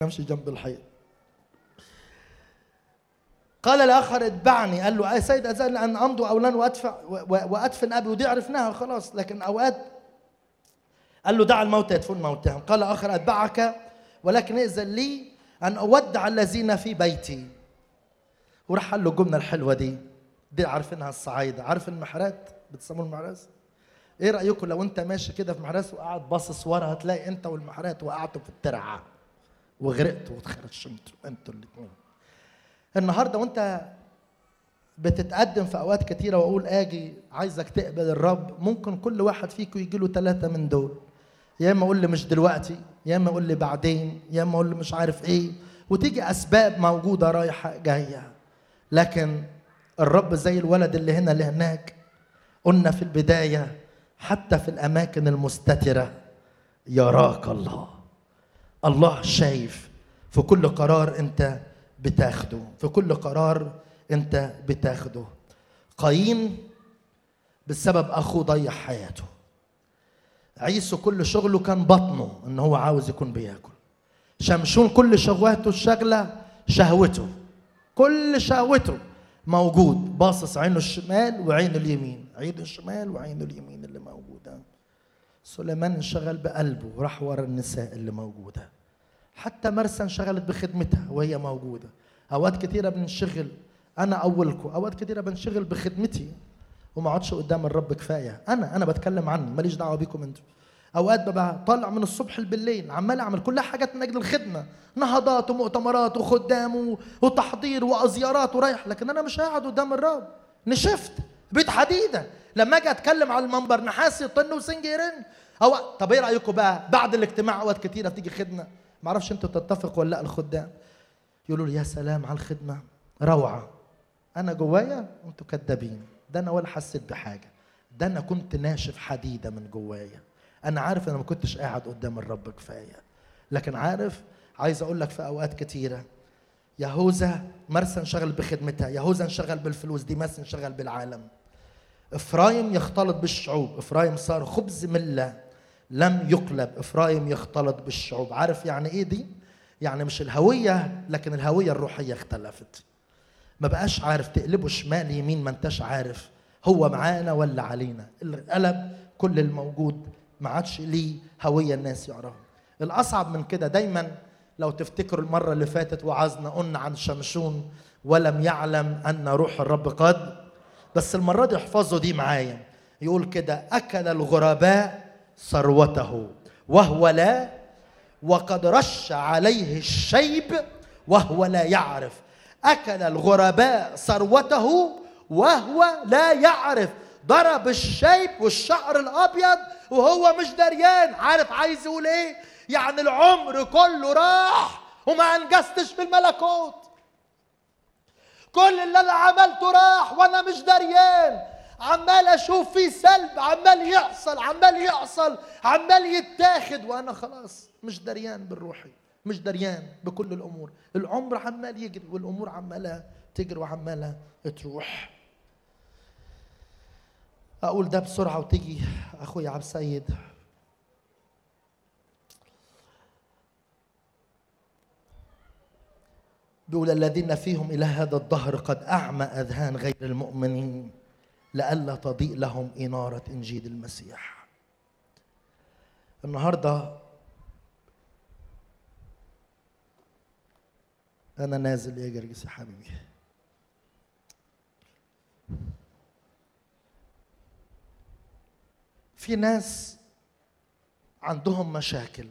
امشي جنب الحيط قال الاخر اتبعني قال له يا سيد اذن ان امضوا او لن وادفع وادفن ابي ودي عرفناها خلاص لكن اوقات قال له دع الموتى يدفن موتهم قال اخر اتبعك ولكن ائذن لي ان اودع الذين في بيتي وراح قال له الجمله الحلوه دي دي عارفينها الصعايده عارف المحرات بتسموه المحراس ايه رايكم لو انت ماشي كده في محراس وقاعد باصص ورا هتلاقي انت والمحرات وقعتوا في الترعه وغرقتوا واتخرشمتوا انتوا الاثنين النهارده وانت بتتقدم في اوقات كتيره واقول اجي عايزك تقبل الرب ممكن كل واحد فيكم يجي له ثلاثه من دول يا اما اقول لي مش دلوقتي يا اما اقول لي بعدين يا اما اقول لي مش عارف ايه وتيجي اسباب موجوده رايحه جايه لكن الرب زي الولد اللي هنا اللي هناك قلنا في البدايه حتى في الاماكن المستتره يراك الله الله شايف في كل قرار انت بتاخده في كل قرار انت بتاخده قايين بسبب اخوه ضيع حياته عيسو كل شغله كان بطنه ان هو عاوز يكون بياكل شمشون كل شهواته الشغله شهوته كل شهوته موجود باصص عينه الشمال وعينه اليمين عينه الشمال وعينه اليمين اللي موجوده سليمان انشغل بقلبه وراح ورا النساء اللي موجوده حتى مرسى انشغلت بخدمتها وهي موجوده اوقات كتيره بنشغل انا اولكم اوقات كتيره بنشغل بخدمتي وما اقعدش قدام الرب كفايه انا انا بتكلم عني ماليش دعوه بيكم انتوا اوقات ببقى طالع من الصبح بالليل عمال اعمل كل حاجات من اجل الخدمه نهضات ومؤتمرات وخدام وتحضير وازيارات ورايح لكن انا مش قاعد قدام الرب نشفت بيت حديده لما اجي اتكلم على المنبر نحاسي طن وسنج يرن أو طب ايه رايكم بقى بعد الاجتماع اوقات كتيره بتيجي خدمه ما اعرفش انتوا تتفقوا ولا لا الخدام يقولوا لي يا سلام على الخدمه روعه انا جوايا انتوا كدابين ده انا ولا حسيت بحاجه ده انا كنت ناشف حديده من جوايا انا عارف انا ما كنتش قاعد قدام الرب كفايه لكن عارف عايز اقول لك في اوقات كتيره يهوذا مرسى انشغل بخدمتها يهوذا انشغل بالفلوس ديماس انشغل بالعالم افرايم يختلط بالشعوب افرايم صار خبز مله لم يقلب افرايم يختلط بالشعوب عارف يعني ايه دي يعني مش الهويه لكن الهويه الروحيه اختلفت ما بقاش عارف تقلبه شمال يمين ما انتش عارف هو معانا ولا علينا القلب كل الموجود ما عادش ليه هويه الناس يعرفها الاصعب من كده دايما لو تفتكروا المره اللي فاتت وعظنا قلنا عن شمشون ولم يعلم ان روح الرب قد بس المره دي احفظوا دي معايا يقول كده اكل الغرباء ثروته وهو لا وقد رش عليه الشيب وهو لا يعرف اكل الغرباء ثروته وهو لا يعرف ضرب الشيب والشعر الابيض وهو مش دريان عارف عايز يقول ايه يعني العمر كله راح وما انجزتش في الملكوت كل اللي انا عملته راح وانا مش دريان عمال اشوف فيه سلب عمال يحصل عمال يحصل عمال يتاخد وانا خلاص مش دريان بالروحي مش دريان بكل الامور العمر عمال يجري والامور عماله تجري وعماله تروح اقول ده بسرعه وتيجي اخويا عبد السيد بيقول الذين فيهم الى هذا الدهر قد اعمى اذهان غير المؤمنين لئلا تضيء لهم اناره انجيل المسيح النهارده انا نازل يا جرجس يا حبيبي في ناس عندهم مشاكل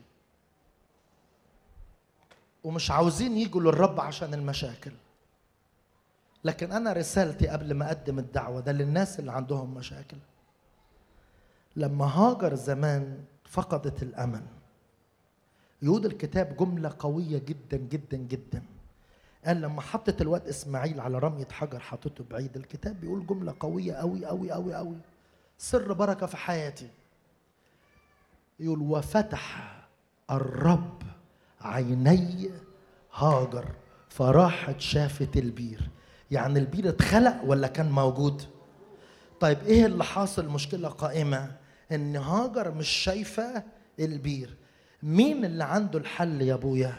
ومش عاوزين يجوا للرب عشان المشاكل لكن انا رسالتي قبل ما اقدم الدعوه ده للناس اللي عندهم مشاكل لما هاجر زمان فقدت الامل يقول الكتاب جمله قويه جدا جدا جدا قال لما حطت الواد اسماعيل على رميه حجر حطته بعيد الكتاب بيقول جمله قويه قوي قوي قوي قوي سر بركه في حياتي يقول وفتح الرب عيني هاجر فراحت شافت البير يعني البير اتخلق ولا كان موجود طيب ايه اللي حاصل مشكله قائمه ان هاجر مش شايفه البير مين اللي عنده الحل يا ابويا